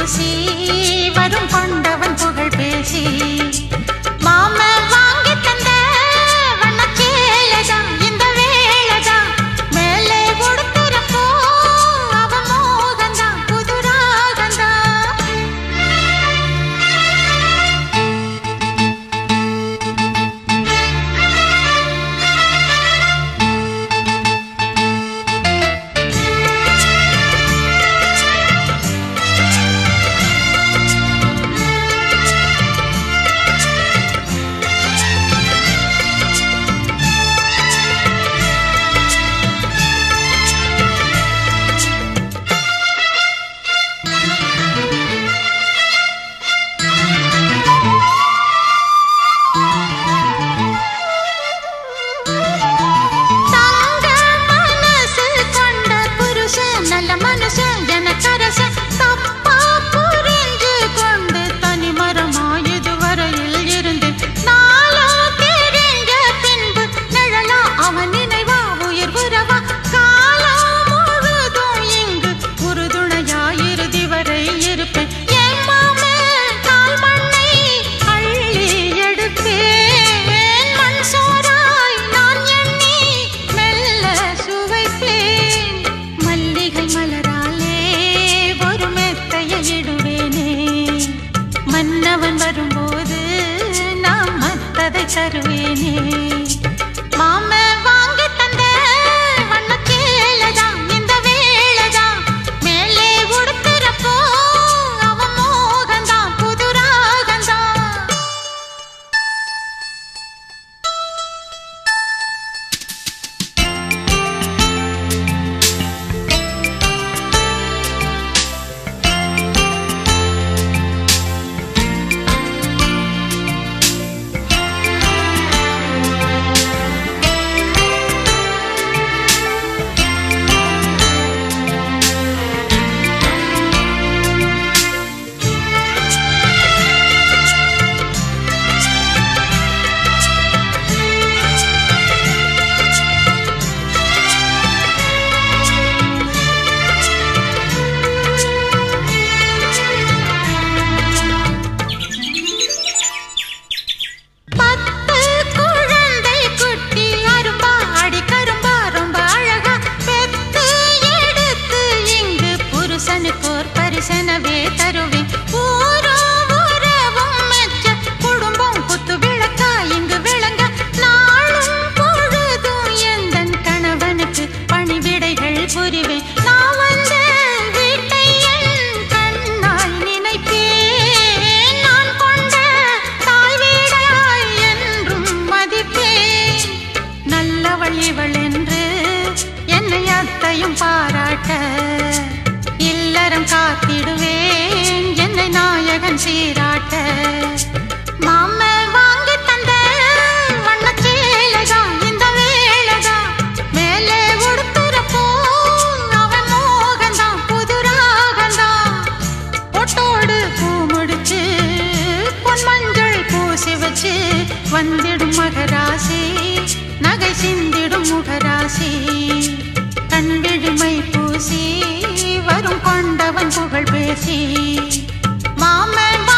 பூசி வரும் கொண்டவன் புகழ் பேசி மாம வாங்கி தந்த வண்ணச்சேலதான் இந்த வேலைதான் மேலே கொடுத்துறப்போ அவ மோகந்தான் புது ராகந்தான் தங்க மனசு கொண்ட புருஷன் நல்ல மனுஷன் எனக்கரசன் தப்பா புரிஞ்சு கொண்டு தனிமரமாய் இதுவரையில் இருந்து நாளும் தெரிஞ்ச பின்பு நிழலா அவன் நினைவா உயிர் உறவா காலம் முழுதும் இங்கு உறுதுணையா இறுதி வரை இருப்பேன் என் மாமன் கால் மண்ணை அள்ளி எடுப்பேன் மண் சோறாய் நான் எண்ணி மெல்ல சுவைப்பேன் மல்லிகை மலராலே ஒரு மெத்தையை இடுவேனே மன்னவன் வரும்போது நான் மத்ததை தருவேனே மாம வாங்கி தந்த வண்ணச்சேலைதான் இந்த வேலைதான் மேலே உடுத்துறப்போ அவன் மோகந்தான் புது ராகந்தான் பத்து குழந்தை குட்டி அரும்பா அடி கரும்பா ரொம்ப அழகா பெத்து எடுத்து இங்கு புருஷனுக்கு ஒரு பரிசனவே தருவேன் ஊரும் உறவும் மெச்ச குடும்பம் குத்து விளக்கா இங்கு விளங்க நாளும் பொழுதும் எந்தன் கணவனுக்கு பணிவிடைகள் புரிவேன் நான் வந்த வீட்டை என் கண்ணால் நினைப்பேன் நான் கொண்ட தாய் வீடாய் என்றும் மதிப்பேன் நல்லவள் இவள் என்று என்னை அத்தையும் பாராட்ட இல்லறம் காத்திடுவேன் என்னை நாயகன் சீராட்ட மாம வாங்கி தந்த வண்ணச்சேலைதான் இந்த வேலைதான் மேலே உடுத்துறப்போ அவன் மோகந்தான் புது ராகந்தான் பொட்டோடு பூ முடிச்சு பொன் மஞ்சள் பூசி வச்சு வந்திடும் மகராசி நகை சிந்திடும் முகராசி கண் விழிமை பூசி வரும் கொண்டவன் புகழ் பேசி மாமன்